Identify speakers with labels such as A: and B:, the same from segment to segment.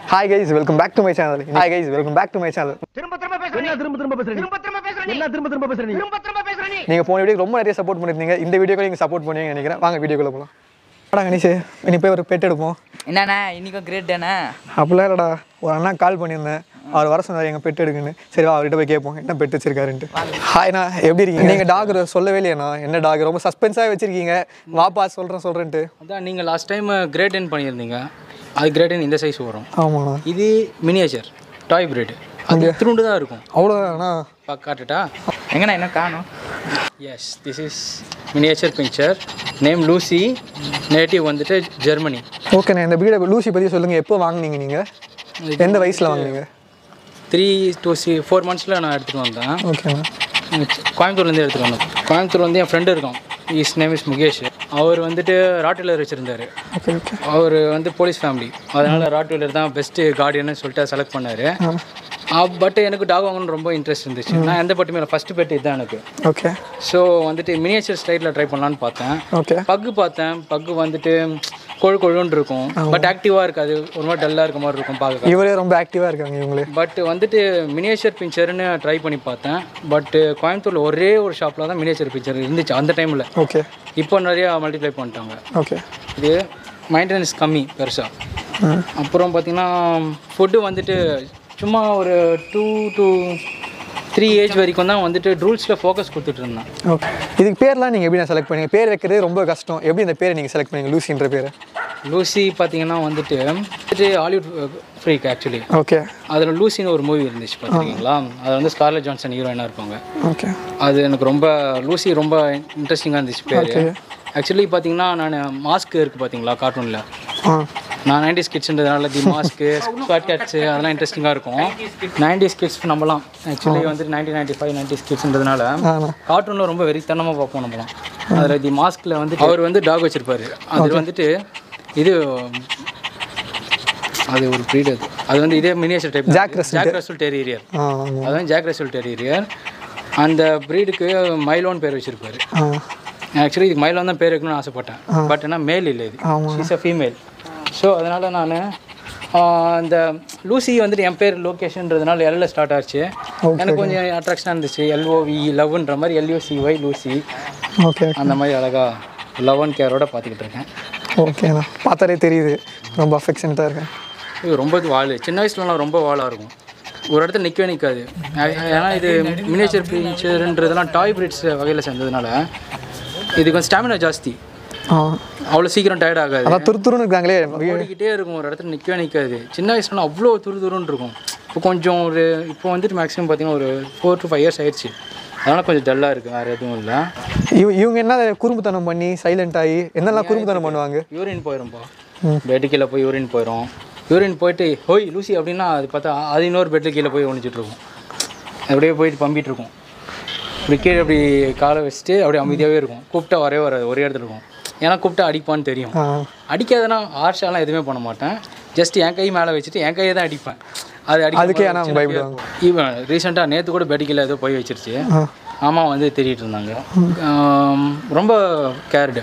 A: Hi guys welcome back to my channel hi guys welcome back to my channel
B: திரும்ப திரும்ப பேசுற
C: என்ன திரும்ப திரும்ப பேசுற நீ
B: திரும்ப திரும்ப பேசுற நீ
C: என்ன திரும்ப திரும்ப பேசுற நீ
B: திரும்ப திரும்ப பேசுற நீ
A: நீங்கள் போன வீடியோ ரொம்ப நிறைய சப்போர்ட் பண்ணிருந்தீங்க இந்த வீடியோக்கு நீங்கள் சப்போர்ட் பண்ணுவீங்கன்னு நினைக்கிறேன் வாங்க வீடியோக்குள்ள போகலாம் வாடா கணேஷ் இனி போய் ஒரு பெட் எடுப்போம்
D: என்னண்ணா இன்னைக்கும் கிரேட் தானே
A: அப்படிலாம் இல்லைடா ஒரு அண்ணா கால் பண்ணியிருந்தேன் அவர் வர சொன்னார் எங்கள் பெட் எடுக்குன்னு சரி வா அவர்கிட்ட போய் கேட்போம் என்ன பெட் வச்சிருக்காருன்ட்டு ஹாய்ண்ணா எப்படி இருக்கீங்க நீங்கள் டாக் சொல்லவே இல்லையாண்ணா என்ன டாக் ரொம்ப சஸ்பென்ஸாக வச்சிருக்கீங்க வாப்பா சொல்கிறேன் சொல்கிறேன்ட்டு
E: அதான் நீங்கள் லாஸ்ட் டைம் கிரேட் பண்ணியிருந்தீங்க அது கிரேட் இந்த சைஸ் வரும்
A: ஆமாண்ணா
E: இது மினியேச்சர் டாய் பிரெட் அது திருண்டு தான் இருக்கும்
A: அவ்வளோதாண்ணா
E: பா காட்டுட்டா
D: எங்கண்ணா என்ன காணும்
E: yes this is miniature pinscher name Lucy native வந்துட்டு ஜெர்மனி
A: ஓகேண்ணா இந்த வீடை லூசி பற்றி சொல்லுங்கள் எப்போ வாங்குனீங்க நீங்கள் எந்த வயசில் வாங்குனீங்க
E: த்ரீ டூ சி ஃபோர் மந்த்ஸில் நான் எடுத்துகிட்டு வந்தேன்
A: ஓகேண்ணா
E: கோயம்புத்தூர்லேருந்து எடுத்துகிட்டு வந்தேன் கோயம்புத்தூர் வந்து என் ஃப்ரெண்டு இருக்கான் இஸ் நேம் இஸ் முகேஷ் அவர் வந்துட்டு ராட்வீலர் வச்சுருந்தாரு
A: ஓகே ஓகே
E: அவர் வந்து போலீஸ் ஃபேமிலி அதனால் ராட்வீலர் தான் பெஸ்ட்டு கார்டியன்னு சொல்லிட்டு செலக்ட் பண்ணார் பட் எனக்கு டாக் வாங்கணும்னு ரொம்ப இன்ட்ரெஸ்ட் இருந்துச்சு நான் எந்த பட்டுமே இல்லை ஃபஸ்ட்டு பெட் இதுதான் எனக்கு
A: ஓகே
E: ஸோ வந்துட்டு மினியேச்சர் ஸ்டைலில் ட்ரை பண்ணலான்னு பார்த்தேன்
A: ஓகே
E: பக்கு பார்த்தேன் பக்கு வந்துட்டு கொழு கொழுன்னு இருக்கும் பட் ஆக்டிவாக இருக்காது ஒரு மாதிரி டல்லாக இருக்க மாதிரி இருக்கும் பார்க்க
A: இவரே ரொம்ப ஆக்டிவாக இருக்காங்க இவங்களே
E: பட் வந்துட்டு மினியேச்சர் பிக்சர்னு ட்ரை பண்ணி பார்த்தேன் பட் கோயம்புத்தூரில் ஒரே ஒரு ஷாப்பில் தான் மினியேச்சர் பிக்சர் இருந்துச்சு அந்த டைமில்
A: ஓகே
E: இப்போ நிறையா மல்டிப்ளை பண்ணிட்டாங்க
A: ஓகே
E: இது மெயின்டெனன்ஸ் கம்மி பெருசாக அப்புறம் பார்த்தீங்கன்னா ஃபுட்டு வந்துட்டு சும்மா ஒரு டூ டு த்ரீ ஏஜ் வரைக்கும் தான் வந்துட்டு ரூல்ஸில் ஃபோக்கஸ் கொடுத்துட்டு இருந்தேன்
A: ஓகே இதுக்கு பேர்லாம் நீங்கள் எப்படி செலக்ட் பண்ணீங்க பேர் வைக்கிறது ரொம்ப கஷ்டம் எப்படி இந்த பேரை நீங்கள் செலக்ட் பண்ணீங்க லூசின்ற பேரை
E: லூசி பார்த்தீங்கன்னா வந்துட்டு வந்துட்டு ஹாலிவுட் ஃப்ரீக் ஆக்சுவலி
A: ஓகே
E: அதில் லூசின்னு ஒரு மூவி இருந்துச்சு பார்த்துருக்கீங்களா அதில் வந்து ஸ்கார்லெட் ஜான்சன் ஹீரோயினாக இருப்பாங்க
A: ஓகே
E: அது எனக்கு ரொம்ப லூசி ரொம்ப இன்ட்ரெஸ்டிங்காக இருந்துச்சு பேர் ஆக்சுவலி பார்த்தீங்கன்னா நான் மாஸ்க் இருக்குது பார்த்தீங்களா கார்ட்டூனில்
A: ஆ
E: நான் நைன்டி ஸ்கிட்ஸ்ன்றதுனால தி மாஸ்க்கு ஸ்குவாட் கேட்ஸு அதெல்லாம் இன்ட்ரெஸ்டிங்காக இருக்கும் நைன்டி ஸ்கிட்ஸ் நம்மலாம் ஆக்சுவலி வந்துட்டு நைன்டீன் நைன்டி ஃபைவ் நைன்டி ஸ்கிட்ஸ்ன்றதுனால
A: ஆமாம்
E: கார்ட்டூனில் ரொம்ப வெறித்தனமாக பார்ப்போம் நம்மலாம் அதில் தி மாஸ்கில் வந்து அவர் வந்து டாக் வச்சிருப்பாரு அது வந்துட்டு இது அது ஒரு ப்ரீட் அது அது வந்து இதே miniature type
A: Jack Russell
E: Jack Russell terrier
A: ஆ ஆமாம்
E: அது வந்து ஜாக் ரசல் டெரியர் அந்த ப்ரீடுக்கு மைலோன் பேர் வச்சிருப்பாரு
A: ஆ
E: ஆக்சுவலி இதுக்கு மயிலம் தான் பேர் வைக்கணும்னு ஆசைப்பட்டேன் பட் ஆனால் மேல் இல்லை இது இஸ் அ ஃபீமேல் ஸோ அதனால் நான் அந்த லூசி வந்துட்டு என் பேர் லொக்கேஷன்றதுனால எல்ல ஸ்டார்ட் ஆச்சு எனக்கு கொஞ்சம் அட்ராக்ஷனாக இருந்துச்சு எல்ஓவி லவ்ன்ற மாதிரி எல்யூசி ஒய் லூசி
A: ஓகே
E: அந்த மாதிரி அழகாக லவ் அண்ட் கேரோட பார்த்துக்கிட்டு இருக்கேன்
A: ஓகேண்ணா பார்த்தாலே தெரியுது ரொம்ப அஃபெக்ஷனட்டாக இருக்கேன்
E: இது ரொம்ப வாள் சின்ன வயசுலலாம் ரொம்ப வாளாக இருக்கும் ஒரு இடத்துல நிற்கவே நிற்காது ஏன்னா இது மினியேச்சர் ஃபீச்சர்ன்றதெல்லாம் டாய் பிரிட்ஸ் வகையில் சேர்ந்ததுனால இதுக்கு வந்து ஸ்டாமினா ஜாஸ்தி
A: ஆ
E: அவ்வளோ சீக்கிரம் டயர்ட் ஆகாது
A: அதான் துரு துருன்னு இருக்காங்களே
E: ஓடிக்கிட்டே இருக்கும் ஒரு இடத்துல நிற்கவே நிற்காது சின்ன வயசுல அவ்வளோ துரு துருன்னு இருக்கும் இப்போ கொஞ்சம் ஒரு இப்போ வந்துட்டு மேக்ஸிமம் பார்த்தீங்கன்னா ஒரு ஃபோர் டு ஃபைவ் இயர்ஸ் ஆயிடுச்சு அதனால் கொஞ்சம் டல்லாக இருக்குது வேறு எதுவும் இல்லை
A: இவ இவங்க என்ன குறும்புத்தனம் பண்ணி சைலண்ட் ஆகி என்னெல்லாம் குறும்புத்தனம் பண்ணுவாங்க
E: யூரின் போயிடும்பா பெட்டு கீழே போய் யூரின் போயிடும் யூரின் போயிட்டு ஹோய் லூசி அப்படின்னா அது பார்த்தா அது இன்னொரு பெட்டு கீழே போய் ஒழிச்சிட்டு இருக்கும் அப்படியே போயிட்டு பம்பிட்டு இருக்கும் இப்படி கீழே அப்படி காலை வச்சுட்டு அப்படியே அமைதியாகவே இருக்கும் கூப்பிட்டா வரவே வராது ஒரே இடத்துல இருக்கும் ஏன்னா கூப்பிட்டா அடிப்பான்னு தெரியும்
A: ஆ
E: அடிக்காதனா ஹார்ஷாலாம் எதுவுமே பண்ண மாட்டேன் ஜஸ்ட் என் கை மேலே வச்சுட்டு என் கையை தான் அடிப்பேன் அது அடிக்கும்
A: அதுக்கே
E: போது
A: ஆனா அவங்க
E: சின்ன
A: பயப்படுவாங்க.
E: fear. இவன் ரீசெண்டாக நேற்று கூட பெடிக்கல ஏதோ போய் வச்சிருச்சு
A: ஆ
E: ஆமா வந்து தேடிட்டு இருந்தாங்க ஆம், ரொம்ப கேர்டு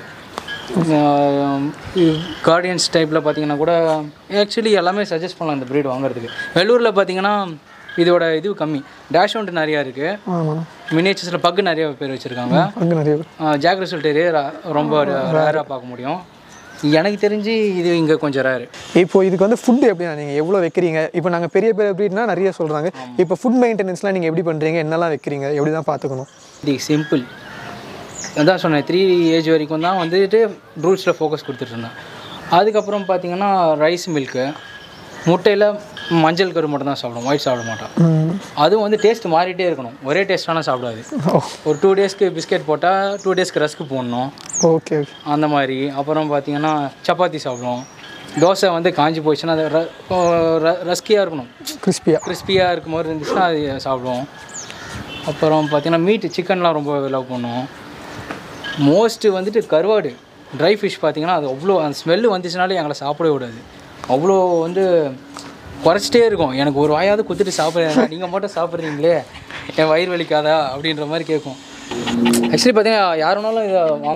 E: கார்டியன்ஸ் டைப்பில் பார்த்தீங்கன்னா கூட ஆக்சுவலி எல்லாமே சஜஸ்ட் பண்ணலாம் இந்த ப்ரீட் வாங்குறதுக்கு வெள்ளூரில் பார்த்தீங்கன்னா இதோட இது கம்மி டேஷ் ஒன்று நிறையா இருக்குது
A: ஆமாம்
E: மினியேச்சர்ஸில் பக்கு நிறைய பேர் வச்சுருக்காங்க
A: அங்கே நிறைய பேர்
E: ஜாக் ரிசல்ட் ரொம்ப ரேராக பார்க்க முடியும் எனக்கு தெரிஞ்சு இது இங்கே கொஞ்சம் ரேரு
A: இப்போ இதுக்கு வந்து ஃபுட் எப்படின்னா நீங்கள் எவ்வளோ வைக்கிறீங்க இப்போ நாங்கள் பெரிய பெரிய ப்ரீட்னா நிறைய சொல்கிறாங்க இப்போ ஃபுட் மெயின்டெனன்ஸ்லாம் நீங்கள் எப்படி பண்ணுறீங்க என்னெல்லாம் வைக்கிறீங்க எப்படி தான் பார்த்துக்கணும்
E: இது சிம்பிள் அதான் சொன்னேன் த்ரீ ஏஜ் வரைக்கும் தான் வந்துட்டு ரூல்ஸில் ஃபோக்கஸ் கொடுத்துட்ருந்தேன் அதுக்கப்புறம் பார்த்தீங்கன்னா ரைஸ் மில்க்கு முட்டையில் மஞ்சள் கரு மட்டும் தான் சாப்பிடும் ஒயிட் சாப்பிட மாட்டான் அதுவும் வந்து டேஸ்ட் மாறிட்டே இருக்கணும் ஒரே டேஸ்டான சாப்பிடாது
A: ஓ
E: ஒரு டூ டேஸ்க்கு பிஸ்கெட் போட்டால் டூ டேஸ்க்கு ரஸ்க்கு போடணும்
A: ஓகே ஓகே
E: அந்த மாதிரி அப்புறம் பார்த்தீங்கன்னா சப்பாத்தி சாப்பிடும் தோசை வந்து காஞ்சி போயிடுச்சுன்னா அது ர- ர- ரஸ்கியாக இருக்கணும்
A: கிறிஸ்பியாக
E: கிறிஸ்பியாக இருக்கும் மாதிரி இருந்துச்சுன்னா அது சாப்பிடுவோம் அப்புறம் பார்த்தீங்கன்னா மீட்டு சிக்கன்லாம் ரொம்ப லவ் பண்ணுவோம் மோஸ்ட்டு வந்துட்டு கருவாடு ட்ரை ஃபிஷ் பார்த்தீங்கன்னா அது அவ்வளோ அந்த ஸ்மெல்லு வந்துச்சுனாலே எங்களை சாப்பிடவே விடாது அவ்வளோ வந்து குறைச்சிட்டே இருக்கும் எனக்கு ஒரு வாயாவது குத்துட்டு சாப்பிட்றேன் நீங்கள் மட்டும் சாப்பிட்றீங்களே என் வயிறு வலிக்காதா அப்படின்ற மாதிரி கேட்கும் ஆக்சுவலி பார்த்தீங்கன்னா யார் வேணாலும் இதை வாங்கலாம்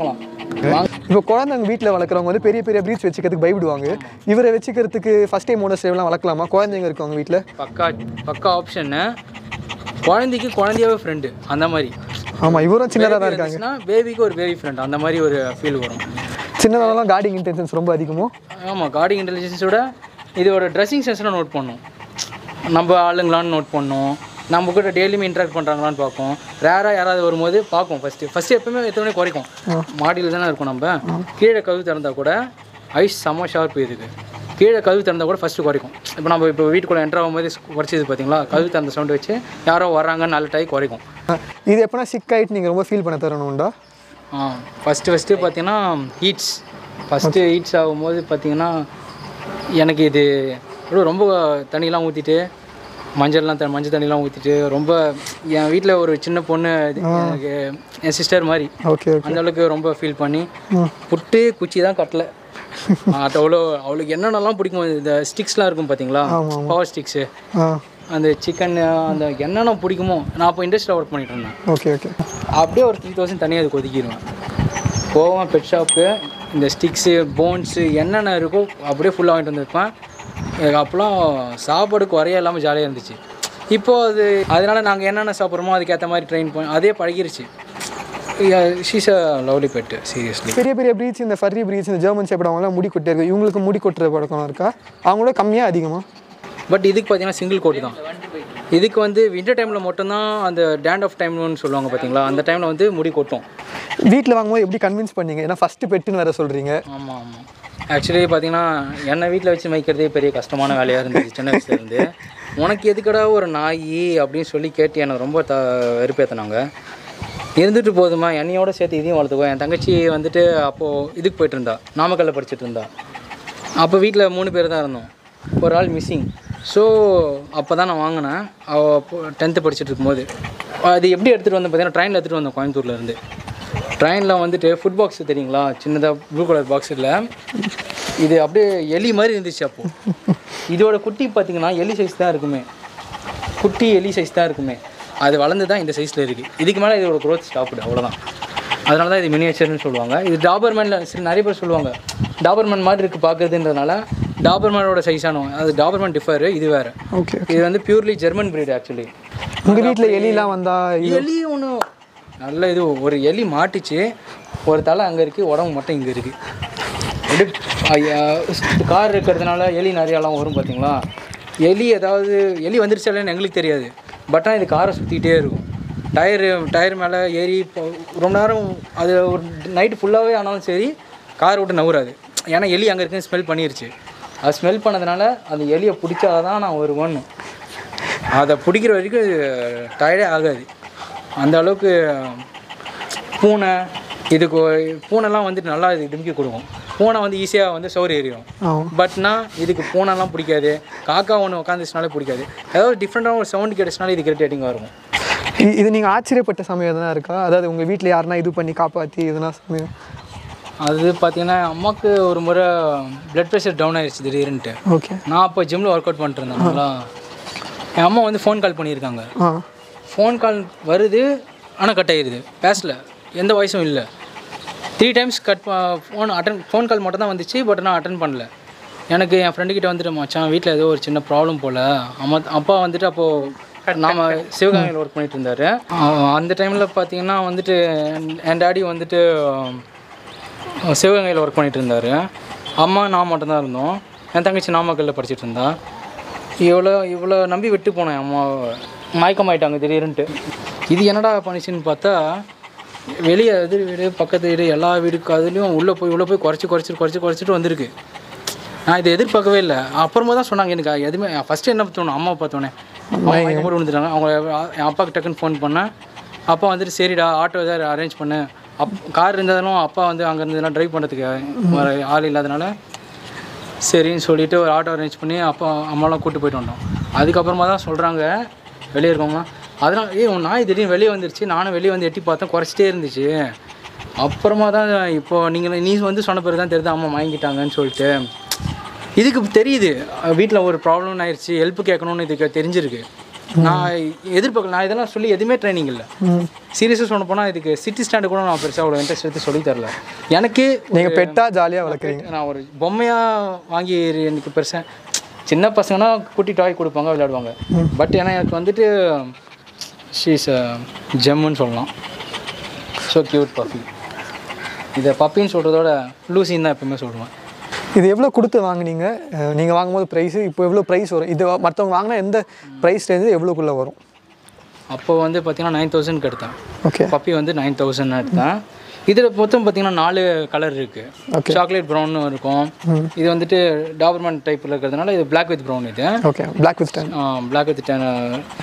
A: இப்போ குழந்தைங்க வீட்டில் வளர்க்குறவங்க வந்து பெரிய பெரிய ப்ரீச் வச்சுக்கிறதுக்கு பயப்படுவாங்க இவரை வச்சுக்கிறதுக்கு ஃபர்ஸ்ட் டைம் ஓனர்ஸ் எல்லாம் வளர்க்கலாமா குழந்தைங்க இருக்கவங்க வீட்டில்
E: பக்கா பக்கா ஆப்ஷன்னு குழந்தைக்கு குழந்தையாவே ஃப்ரெண்டு அந்த மாதிரி
A: ஆமாம் இவரும் சின்னதாக தான் இருக்காங்க
E: பேபிக்கு ஒரு பேபி ஃப்ரெண்ட் அந்த மாதிரி ஒரு ஃபீல் வரும்
A: சின்னதாலாம் கார்டிங் இன்டென்ஷன்ஸ் ரொம்ப அதிகமோ
E: ஆமாம் கார்டிங் இன்டெலிஜென்ஸோட இதோட ட்ரெஸ்ஸிங் சென்ஸ்லாம் நோட் பண்ணும் நம்ம ஆளுங்களான்னு நோட் பண்ணோம் நம்ம கூட டெய்லியுமே இன்ட்ராக்ட் பண்ணுறாங்களான்னு பார்ப்போம் ரேராக யாராவது வரும்போது பார்ப்போம் ஃபஸ்ட்டு ஃபஸ்ட்டு எப்பவுமே எத்தனை குறைக்கும் மாடியில் தானே இருக்கும் நம்ம கீழே கதவு திறந்தா கூட ஐஸ் செம்ம ஷார்ப் இதுக்கு கீழே கதவு திறந்தா கூட ஃபஸ்ட்டு குறைக்கும் இப்போ நம்ம இப்போ வீட்டுக்குள்ளே என்ட்ரு ஆகும்போது குறைச்சிது பார்த்தீங்களா கதவு திறந்த சவுண்ட் வச்சு யாரோ வராங்கன்னு நல்ல டைம் குறைக்கும்
A: இது எப்பனா சிக் ஆகிட்டு நீங்கள் ரொம்ப ஃபீல் பண்ண தரணும்டா
E: ஆ ஃபஸ்ட்டு ஃபஸ்ட்டு பார்த்தீங்கன்னா ஹீட்ஸ் ஃபஸ்ட்டு ஹீட்ஸ் ஆகும்போது பார்த்தீங்கன்னா எனக்கு இது அப்படியே ரொம்ப தண்ணிலாம் ஊற்றிட்டு மஞ்சள்லாம் த மஞ்சள் தண்ணிலாம் ஊற்றிட்டு ரொம்ப என் வீட்டில் ஒரு சின்ன பொண்ணு இது எனக்கு என் சிஸ்டர் மாதிரி
A: ஓகே ஓகே
E: அந்த அளவுக்கு ரொம்ப ஃபீல் பண்ணி புட்டு குச்சி தான் கட்டல அது அவ்வளோ அவளுக்கு என்னென்னலாம் பிடிக்கும் இந்த ஸ்டிக்ஸ்லாம் இருக்கும் பார்த்தீங்களா பவர் ஸ்டிக்ஸு
A: ஆ
E: அந்த சிக்கன் அந்த என்னென்ன பிடிக்குமோ நான் அப்போ இண்டஸ்ட்ரியில் ஒர்க் பண்ணிட்டு இருந்தேன்
A: ஓகே ஓகே
E: அப்படியே ஒரு த்ரீ தௌசண்ட் தனியாக அதுக்கு ஒதுக்கிடுவேன் போவேன் பெட் ஷாப்பு இந்த ஸ்டிக்ஸு போன்ஸு என்னென்ன இருக்கோ அப்படியே ஃபுல்லாக வாங்கிட்டு வந்திருப்பேன் எனக்கு அப்போலாம் சாப்பாடு குறைய இல்லாமல் ஜாலியாக இருந்துச்சு இப்போது அது அதனால நாங்கள் என்னென்ன சாப்பிட்றோமோ அதுக்கேற்ற மாதிரி ட்ரெயின் பண்ணி அதே பழகிருச்சு she's a lovely pet seriously
A: பெரிய பெரிய ப்ரீச் இந்த ஃபர்ரி ப்ரீச் இந்த ஜெர்மன் ஷேப்பட் அவங்களாம் முடி கொட்டே இருக்கு இவங்களுக்கு முடி கொட்டுற பழக்கம் இருக்கா அவங்களோட கம்மியாக அதிகமாக
E: பட் இதுக்கு பார்த்தீங்கன்னா சிங்கிள் கோட் தான் இதுக்கு வந்து வின்டர் டைமில் மட்டும்தான் அந்த டேண்ட் ஆஃப் டைம்னு சொல்லுவாங்க பார்த்தீங்களா அந்த டைமில் வந்து முடி கொட்டும்
A: வீட்டில் வாங்கும்போது எப்படி கன்வின்ஸ் பண்ணீங்க ஏன்னா ஃபஸ்ட்டு பெட்டுன்னு வேற சொல்கிறீங்க
E: ஆமாம் ஆமாம் ஆக்சுவலி பார்த்தீங்கன்னா என்னை வீட்டில் வச்சு மேய்க்கிறதே பெரிய கஷ்டமான வேலையாக இருந்துச்சு சின்ன வயசுலேருந்து உனக்கு எதுக்கடா ஒரு நாய் அப்படின்னு சொல்லி கேட்டு எனக்கு ரொம்ப த வெறுப்பேற்றினாங்க இருந்துட்டு போதுமா என்னையோட சேர்த்து இதையும் வளர்த்துக்கோ என் தங்கச்சி வந்துட்டு அப்போது இதுக்கு போயிட்டு இருந்தா நாமக்கல்ல படிச்சுட்டு இருந்தா அப்போ வீட்டில் மூணு பேர் தான் இருந்தோம் ஒரு ஆள் மிஸ்ஸிங் ஸோ அப்போ தான் நான் வாங்கினேன் அவள் அப்போ டென்த்து படிச்சுட்டு இருக்கும்போது அது எப்படி எடுத்துகிட்டு வந்தேன் பார்த்தீங்கன்னா ட்ரெயினில் எடுத்துகிட்டு வந்தேன் கோயம்புத்தூர்ல இருந்து ட்ரெயினில் வந்துட்டு ஃபுட் பாக்ஸ் தெரியுங்களா சின்னதாக ப்ளூ கலர் பாக்ஸில் இது அப்படியே எலி மாதிரி இருந்துச்சு அப்போது இதோட குட்டி பார்த்தீங்கன்னா எலி சைஸ் தான் இருக்குமே குட்டி எலி சைஸ் தான் இருக்குமே அது வளர்ந்து தான் இந்த சைஸில் இருக்குது இதுக்கு மேலே இதோட growth ஸ்டாப்டு அவ்வளோதான் அதனால தான் இது மினியேச்சர்னு சொல்லுவாங்க இது டாபர்மேனில் சரி நிறைய பேர் சொல்லுவாங்க டாபர்மேன் மாதிரி இருக்குது பார்க்குறதுன்றதுனால டாபர்மேனோட சைஸானோ அது டாபர்மேன் டிஃபர் இது வேறு
A: ஓகே
E: இது வந்து பியூர்லி ஜெர்மன் breed ஆக்சுவலி
A: உங்கள் வீட்டில் எலிலாம் வந்தால்
E: எலி ஒன்று நல்ல இது ஒரு எலி மாட்டுச்சு ஒரு தலை அங்கே இருக்குது உடம்பு மட்டும் இங்கே இருக்குது அப்படியே கார் இருக்கிறதுனால எலி நிறையாலாம் வரும் பார்த்தீங்களா எலி ஏதாவது எலி வந்துருச்சாலேன்னு எங்களுக்கு தெரியாது பட் ஆனால் இது காரை சுற்றிக்கிட்டே இருக்கும் டயரு டயர் மேலே ஏறி இப்போ ரொம்ப நேரம் அது ஒரு நைட்டு ஃபுல்லாகவே ஆனாலும் சரி கார் விட்டு நவுறாது ஏன்னா எலி அங்கே இருக்குன்னு ஸ்மெல் பண்ணிருச்சு அது ஸ்மெல் பண்ணதுனால அந்த எலியை பிடிச்சா தான் நான் வருவேன்னு அதை பிடிக்கிற வரைக்கும் டயர்டே ஆகாது அந்த அளவுக்கு பூனை இதுக்கு ஒரு- பூனைலாம் வந்துட்டு நல்லா இது டிமிக்கி கொடுக்கும் பூனை வந்து ஈஸியாக வந்து சோறு ஏறிடும்
A: ஆமாம்
E: பட்னா இதுக்கு பூனைலாம் பிடிக்காது காக்கா ஒன்று உட்காந்துச்சுனாலே பிடிக்காது ஏதாவது டிஃப்ரெண்ட்டான ஒரு சவுண்ட் கிடைச்சினாலே இது இரிட்டேட்டிங்காக இருக்கும்
A: இ- இது நீங்கள் ஆச்சரியப்பட்ட சமயம் எதனா இருக்கா அதாவது உங்கள் வீட்டில் யாருன்னா இது பண்ணி காப்பாற்றி எதுனா சமயம்
E: அது பார்த்தீங்கன்னா அம்மாவுக்கு ஒரு முறை ப்ளட் ப்ரெஷர் டவுன் ஆயிடுச்சு திடீர்னுட்டு
A: ஓகே
E: நான் அப்போ ஜிம்மில் ஒர்க் அவுட் பண்ணிட்டு இருந்தேன் என் அம்மா வந்து ஃபோன் கால் பண்ணியிருக்காங்க
A: ஆ
E: ஃபோன் கால் வருது ஆனால் கட் ஆயிடுது பேசல எந்த வாய்ஸும் இல்லை three times cut phone attend phone call மட்டும் தான் வந்துச்சு பட் நான் அட்டன் பண்ணல எனக்கு என் ஃப்ரெண்டுக்கிட்ட வந்துட்டு மச்சான் வீட்டில் ஏதோ ஒரு சின்ன ப்ராப்ளம் போல் அம்மா அப்பா வந்துட்டு அப்போது நாம சிவகங்கையில் ஒர்க் பண்ணிட்டு இருந்தார் அந்த டைமில் பார்த்தீங்கன்னா வந்துட்டு என்- என் டாடி வந்துட்டு அஹ், சிவகங்கையில் ஒர்க் பண்ணிட்டு இருந்தார் அம்மா நான் மட்டும்தான் இருந்தோம் என் தங்கச்சி நாமக்கல்லில் படிச்சிட்டு இருந்தா இவ்வளோ இவ்வளோ நம்பி விட்டு போனேன் என் அம்மாவை மயக்கமாயிட்டாங்க திடீர்னுட்டு இது என்னடா பண்ணிச்சுன்னு பார்த்தா வெளியே எதிர் வீடு பக்கத்து வீடு எல்லா வீடுக்கு அதுலேயும் உள்ளே போய் உள்ளே போய் குறைச்சி குறைச்சி குறைச்சி குறைச்சிட்டு வந்திருக்கு நான் இதை எதிர்பார்க்கவே இல்லை அப்புறமா தான் சொன்னாங்க எனக்கு எதுவுமே ஃபஸ்ட்டு என்ன தோணும் அம்மா பார்த்தோன்னே அம்மா மயக்கம் போட்டு விழுந்துட்டாங்க அவங்க என் அப்பாவுக்கு டக்குன்னு ஃபோன் பண்ணேன் அப்பா வந்துட்டு சரிடா ஆட்டோ ஏதாவது அரேஞ்ச் பண்ணு அப் கார் இருந்ததாலும் அப்பா வந்து அங்கே இருந்ததுலாம் ட்ரைவ் பண்ணுறதுக்கு வர ஆள் இல்லாதனால சரின்னு சொல்லிட்டு ஒரு ஆட்டோ அரேஞ்ச் பண்ணி அப்பா அம்மாலாம் கூட்டு போயிட்டு வந்தோம் அதுக்கப்புறமா தான் சொல்கிறாங்க வெளியே இருக்கவங்களாம் அதனால் ஏய் உன் நாய் திடீர்னு வெளியே வந்துருச்சு நானும் வெளியே வந்து எட்டி பார்த்தேன் குறைச்சிட்டே இருந்துச்சு அப்புறமா தான் இப்போ நீங்கள் நீ வந்து சொன்ன பிறகு தான் தெரியுது அம்மா வாங்கிட்டாங்கன்னு சொல்லிட்டு இதுக்கு தெரியுது வீட்டில் ஒரு ப்ராப்ளம் ஆயிடுச்சு ஹெல்ப் கேட்கணும்னு இதுக்கு தெரிஞ்சிருக்கு நான் எதிர்பார்க்கல நான் இதெல்லாம் சொல்லி எதுவுமே ட்ரைனிங் இல்லை சீரியஸாக சொல்ல போனால் இதுக்கு சிட்டி ஸ்டாண்டு கூட நான் பெருசாக அவ்வளோ இன்ட்ரெஸ்ட் எடுத்து சொல்லி தரல எனக்கு
A: நீங்கள் பெட்டா ஜாலியாக வளர்க்குறீங்க
E: நான் ஒரு பொம்மையாக வாங்கி எனக்கு பெருசாக சின்ன பசங்கன்னா குட்டி டாய் கொடுப்பாங்க விளையாடுவாங்க பட் ஏன்னா எனக்கு வந்துட்டு ஷீஸ் ஜெம்முன்னு சொல்லலாம் ஸோ க்யூட் பப்பி இதை பப்பின்னு சொல்கிறதோட லூசின்னு தான் எப்பவுமே சொல்லுவேன்
A: இது எவ்வளோ கொடுத்து வாங்குனீங்க அஹ் நீங்க வாங்கும்போது ப்ரைஸ் இப்போ எவ்வளோ ப்ரைஸ் வரும் இது மற்றவங்க வாங்கினா எந்த ப்ரைஸ்லேருந்து எவ்வளோக்குள்ளே வரும்
E: அப்போ வந்து பார்த்தீங்கன்னா நைன் தௌசண்ட்க்கு எடுத்தேன்
A: ஓகே
E: பப்பி வந்து நைன் தௌசண்ட் எடுத்தேன் இதில் மொத்தம் பார்த்தீங்கன்னா நாலு கலர் இருக்குது சாக்லேட் ப்ரௌன்னு இருக்கும் இது வந்துட்டு டாபர்மேன் டைப்பில் இருக்கிறதுனால இது பிளாக் வித் ப்ரௌன் இது
A: okay black with tan
E: black with tan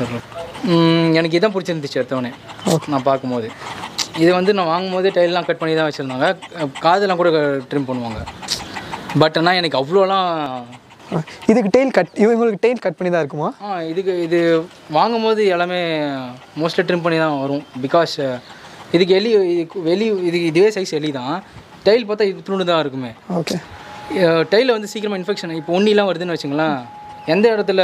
E: எனக்கு இதான் பிடிச்சிருந்துச்சு எடுத்தவொடனே நான் பார்க்கும்போது இது வந்து நான் வாங்கும்போது டைல்லாம் கட் பண்ணி தான் வச்சுருந்தாங்க காதெல்லாம் கூட ட்ரிம் பண்ணுவாங்க பட் ஆனால் எனக்கு அவ்வளோலாம்
A: இதுக்கு டெய்ல் கட் இவங்களுக்கு டெய்ல் கட் பண்ணி தான் இருக்குமா
E: ஆ இதுக்கு இது வாங்கும்போது எல்லாமே மோஸ்ட்லி ட்ரிம் பண்ணி தான் வரும் பிகாஸ் இதுக்கு எலி இதுக்கு வெளி இதுக்கு இதுவே சைஸ் எலி தான் டைல் பார்த்தா இது துண்டு தான் இருக்குமே
A: ஓகே
E: டைலில் வந்து சீக்கிரமாக இன்ஃபெக்ஷன் இப்போ உண்ணிலாம் வருதுன்னு வச்சுங்களேன் எந்த இடத்துல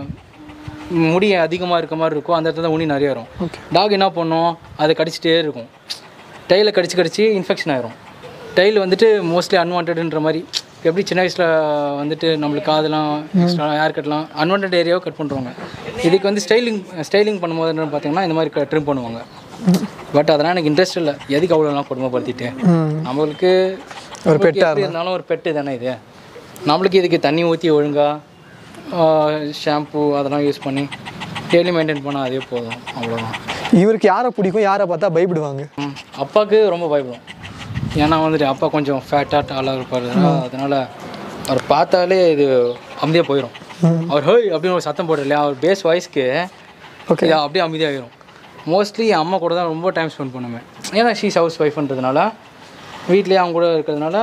E: முடி அதிகமாக இருக்க மாதிரி இருக்கோ அந்த இடத்துல தான் உண்ணி நிறைய வரும் டாக் என்ன பண்ணும் அதை கடிச்சிட்டே இருக்கும் டைலை கடிச்சு கடிச்சு இன்ஃபெக்ஷன் ஆயிரும் டைல் வந்துட்டு மோஸ்ட்லி அன்வான்டுன்ற மாதிரி எப்படி சின்ன வயசில் வந்துட்டு நம்மளுக்கு காதெல்லாம் எக்ஸ்ட்ரா ஹேர் கட்லாம் அன்வான்ட் ஏரியாவை கட் பண்ணுறாங்க இதுக்கு வந்து ஸ்டைலிங் ஸ்டைலிங் பண்ணும்போது என்ன பார்த்தீங்கன்னா இந்த மாதிரி ட்ரிம் பண்ணுவாங்க பட் அதெல்லாம் எனக்கு இன்ட்ரெஸ்ட் இல்லை எதுக்கு அவ்வளோலாம் கொடுமைப்படுத்திட்டு நம்மளுக்கு
A: ஒரு
E: பெட்டாக எப்படி இருந்தாலும் ஒரு பெட்டு தானே இது நம்மளுக்கு இதுக்கு தண்ணி ஊற்றி ஒழுங்காக ஷாம்பு அதெல்லாம் யூஸ் பண்ணி டெய்லி மெயின்டைன் பண்ணால் அதே போதும் அவ்வளோதான்
A: இவருக்கு யாரை பிடிக்கும் யாரை பார்த்தா பயப்படுவாங்க
E: ம். அப்பாவுக்கு ரொம்ப பயப்படும் ஏன்னா வந்துட்டு அப்பா கொஞ்சம் ஃபேட்டாக டாலாக இருப்பார் அதனால் அவர் பார்த்தாலே இது அமைதியாக போயிடும் அவர் ஹோய் அப்படின்னு ஒரு சத்தம் போடுற இல்லையா அவர் பேஸ் வாய்ஸ்க்கு
A: Okay.
E: இது அப்படியே அமைதியாகிடும் மோஸ்ட்லி அம்மா கூட தான் ரொம்ப டைம் ஸ்பெண்ட் பண்ணுவேன் ஏன்னா ஷீஸ் ஹவுஸ் ஒய்ஃப்ன்றதுனால வீட்லேயே அவங்க கூட இருக்கிறதுனால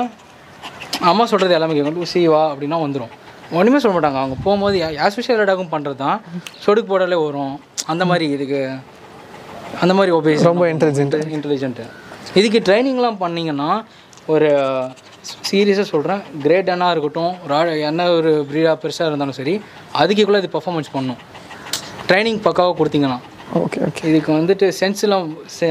E: அம்மா சொல்கிறது எல்லாமே கேட்கும் லூசி வா அப்படின்னா வந்துடும் ஒன்றுமே சொல்ல மாட்டாங்க அவங்க போகும்போது ஆஸ் யூஷுவல் டாகும் பண்ணுறது தான் சொடுக்கு போடாலே வரும் அந்த மாதிரி இதுக்கு அந்த மாதிரி ஒபேஸ்
A: ரொம்ப இன்டெலிஜென்ட்
E: இன்டெலிஜென்ட்டு இதுக்கு ட்ரைனிங்லாம் பண்ணிங்கன்னா ஒரு சீரியஸாக சொல்கிறேன் கிரேட் என்ன இருக்கட்டும் ரா என்ன ஒரு ப்ரீடாக பெருசாக இருந்தாலும் சரி அதுக்குள்ளே இது பர்ஃபார்மன்ஸ் பண்ணும் ட்ரைனிங் பக்காவாக கொடுத்தீங்கன்னா
A: ஓகே ஓகே
E: இதுக்கு வந்துட்டு சென்ஸ்லாம்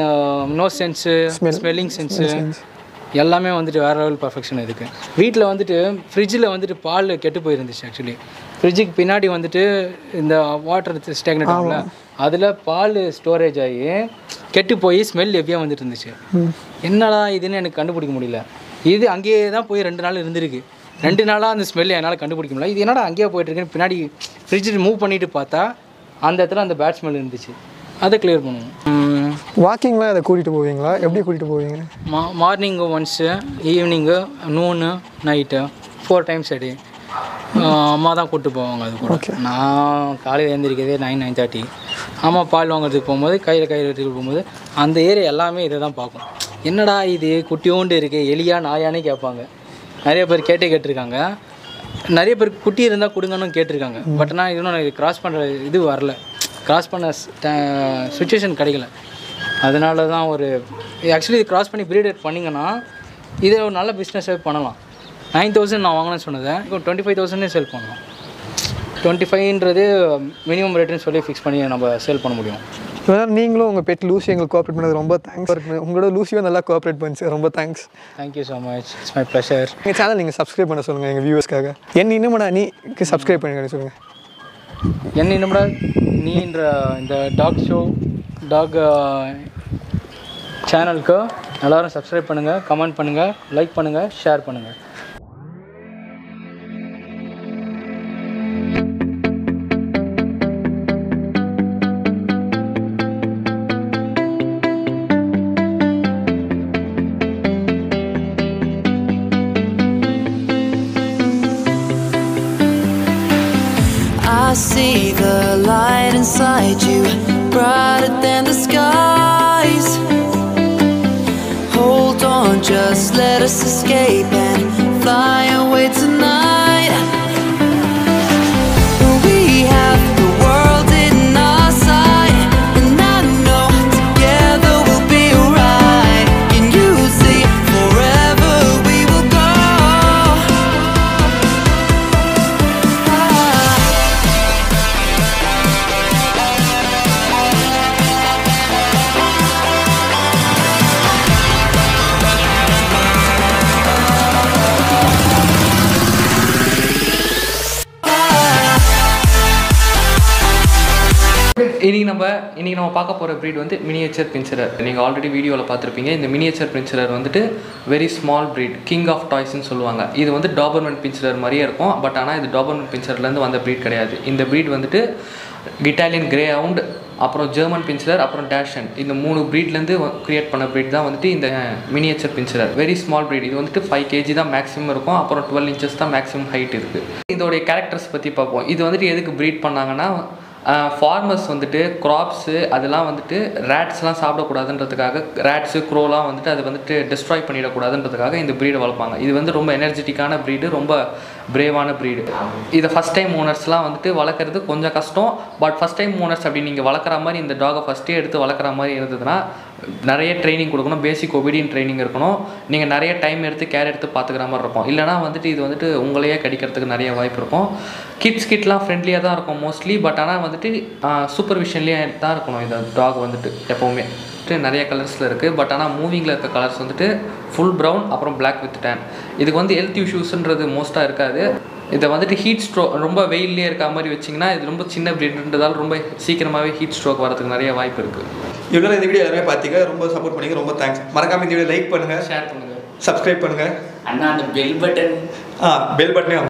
E: நோ சென்ஸு ஸ்மெல்லிங் சென்ஸு எல்லாமே வந்துட்டு வேறு லெவல் பர்ஃபெக்ஷன் இதுக்கு வீட்டில் வந்துட்டு ஃப்ரிட்ஜில் வந்துட்டு பால் கெட்டு போயிருந்துச்சு ஆக்சுவலி ஃப்ரிட்ஜுக்கு பின்னாடி வந்துட்டு இந்த வாட்டர் ஸ்டேக்னட் ஆகல அதில் பால் ஸ்டோரேஜ் ஆகி கெட்டு போய் ஸ்மெல் ஹெவியாக வந்துட்டு இருந்துச்சு என்னடா இதுன்னு எனக்கு கண்டுபிடிக்க முடியல இது அங்கேயே தான் போய் ரெண்டு நாள் இருந்திருக்கு ரெண்டு நாளாக அந்த ஸ்மெல் என்னால் கண்டுபிடிக்க முடியல இது என்னடா அங்கேயே போயிட்டு இருக்குன்னு பின்னாடி ஃப்ரிட்ஜ் மூவ் பண்ணிட்டு பார்த்தா அந்த இடத்துல அந்த பேட் ஸ்மெல் இருந்துச்சு அதை கிளியர் பண்ணுவோம் ம்,
A: வாக்கிங்லாம் இதை கூட்டிகிட்டு போவீங்களா எப்படி கூட்டிகிட்டு போவீங்க
E: மா morning once evening noon night four times அடி அம்மா தான் கூப்பிட்டு போவாங்க அது கூட நான் காலையில் எழுந்திரிக்கிறதே நைன் நைன் தேர்ட்டி அம்மா பால் வாங்குறதுக்கு போகும்போது கையில் கையில் எடுத்துக்கிட்டு போகும்போது அந்த ஏரியா எல்லாமே இதை தான் பார்க்கும் என்னடா இது குட்டியோண்டு இருக்கு எலியா நாயானே கேட்பாங்க நிறைய பேர் கேட்டே கேட்டிருக்காங்க நிறைய பேர் குட்டி இருந்தால் கொடுங்கன்னு கேட்டிருக்காங்க பட் நான் இன்னும் இது கிராஸ் பண்ணுற இது வரல கிராஸ் பண்ண சுச்சுவேஷன் கிடைக்கல அதனால தான் ஒரு ஆக்சுவலி இது கிராஸ் பண்ணி ப்ரீடேட் பண்ணிங்கன்னா இதை ஒரு நல்ல பிஸ்னஸாக பண்ணலாம் நைன் தௌசண்ட் நான் வாங்கினேன்னு சொன்னதை இப்போ டுவெண்ட்டி ஃபைவ் தௌசண்டே சேல் பண்ணலாம் டுவெண்ட்டி ஃபைவ்ன்றது மினிமம் ரேட்டுன்னு சொல்லி ஃபிக்ஸ் பண்ணி நம்ம சேல் பண்ண முடியும்
A: இவ்வளோ நீங்களும் உங்கள் பெட் லூசி எங்களுக்கு கோஆப்ரேட் பண்ணது ரொம்ப தேங்க்ஸ் உங்களோட லூசியும் நல்லா கோஆப்ரேட் பண்ணுச்சு ரொம்ப thanks
E: thank you so much it's my pleasure
A: எங்கள் சேனல் நீங்கள் சப்ஸ்கிரைப் பண்ண சொல்லுங்கள் எங்கள் வியூவர்ஸ்க்காக என்ன இன்னும் நீக்கு சப்ஸ்கிரைப் பண்ணுங்க சொல்லுங்கள்
E: என்ன நம்மட நீன்ற இந்த டாக் ஷோ டாக் சேனலுக்கு எல்லாரும் சப்ஸ்கிரைப் பண்ணுங்கள் கமெண்ட் பண்ணுங்கள் லைக் பண்ணுங்கள் ஷேர் பண்ணுங்கள்
B: I see the light inside you, brighter than the skies. Hold on, just let us escape and fly away tonight. We have the world in our sight, and I know together we'll be right. Can you see forever we will go? Ah.
C: இன்னைக்கு நம்ம இன்னைக்கு நம்ம பார்க்க போகிற breed வந்து miniature பின்சரர் நீங்கள் already வீடியோவில் பார்த்துருப்பீங்க இந்த மினியேச்சர் பின்சரர் வந்துட்டு very small breed king of டாய்ஸ்னு சொல்லுவாங்க இது வந்து டாபர்மெண்ட் பின்சரர் மாதிரியே இருக்கும் பட் ஆனால் இது டாபர்மெண்ட் பின்சர்லேருந்து வந்த breed கிடையாது இந்த breed வந்துட்டு இட்டாலியன் கிரே ஹவுண்ட் அப்புறம் ஜெர்மன் பின்சரர் அப்புறம் டேஷன் இந்த மூணு ப்ரீட்லேருந்து கிரியேட் பண்ண breed தான் வந்துட்டு இந்த miniature pinscher very small breed இது வந்துட்டு ஃபைவ் கேஜி தான் மேக்ஸிமம் இருக்கும் அப்புறம் டுவெல் இன்ச்சஸ் தான் மேக்ஸிமம் ஹைட் இருக்குது இதோடைய கேரக்டர்ஸ் பற்றி பார்ப்போம் இது வந்துட்டு எதுக்கு ப்ரீட் பண்ணாங்கன்னா ஃபார்மர்ஸ் வந்துட்டு க்ராப்ஸு அதெல்லாம் வந்துட்டு ரேட்ஸ்லாம் சாப்பிடக்கூடாதுன்றதுக்காக ரேட்ஸு க்ரோலாம் வந்துட்டு அது வந்துட்டு டிஸ்ட்ராய் பண்ணிடக்கூடாதுன்றதுக்காக இந்த ப்ரீடை வளர்ப்பாங்க இது வந்து ரொம்ப எனர்ஜெட்டிக்கான ப்ரீடு ரொம்ப பிரேவான ப்ரீடு இதை ஃபஸ்ட் டைம் ஓனர்ஸ்லாம் வந்துட்டு வளர்க்குறது கொஞ்சம் கஷ்டம் பட் ஃபஸ்ட் டைம் ஓனர்ஸ் அப்படி நீங்கள் வளர்க்குற மாதிரி இந்த டாகை ஃபஸ்ட்டே எடுத்து வளர்க்குற மாதிரி இருந்ததுன்னா நிறைய ட்ரைனிங் கொடுக்கணும் பேசிக் ஒபீடியன் ட்ரைனிங் இருக்கணும் நீங்கள் நிறைய டைம் எடுத்து கேர் எடுத்து பார்த்துக்கிற மாதிரி இருக்கும் இல்லைனா வந்துட்டு இது வந்துட்டு உங்களையே கடிக்கிறதுக்கு நிறைய வாய்ப்பு இருக்கும் கிட்ஸ் கிட்லாம் ஃப்ரெண்ட்லியாக தான் இருக்கும் மோஸ்ட்லி பட் ஆனால் வந்துட்டு சூப்பர்விஷன்லேயே தான் இருக்கணும் இந்த டாக் வந்துட்டு எப்போவுமே வந்துட்டு நிறைய கலர்ஸில் இருக்குது பட் ஆனால் மூவிங்கில் இருக்க கலர்ஸ் வந்துட்டு ஃபுல் ப்ரௌன் அப்புறம் Black வித் tan இதுக்கு வந்து ஹெல்த் இஷ்யூஸ்ன்றது மோஸ்ட்டாக இருக்காது இதை வந்துட்டு ஹீட் ஸ்ட்ரோக் ரொம்ப வெயிலே இருக்க மாதிரி வச்சிங்கன்னா இது ரொம்ப சின்ன பிரீட்ன்றதால ரொம்ப சீக்கிரமாகவே ஹீட் ஸ்ட்ரோக் வரதுக்கு நிறைய வாய்ப்பு இருக்குது
A: இவ்வளோ இந்த வீடியோ எல்லாமே பார்த்தீங்க ரொம்ப சப்போர்ட் பண்ணீங்க ரொம்ப தேங்க்ஸ் மறக்காம இந்த வீடியோ லைக் பண்ணுங்க
C: ஷேர் பண்ணுங்கள்
A: சப்ஸ்கிரைப் பண்ணுங்க
F: அண்ணா அந்த பெல் பட்டன்
A: ஆ பெல் பட்டனே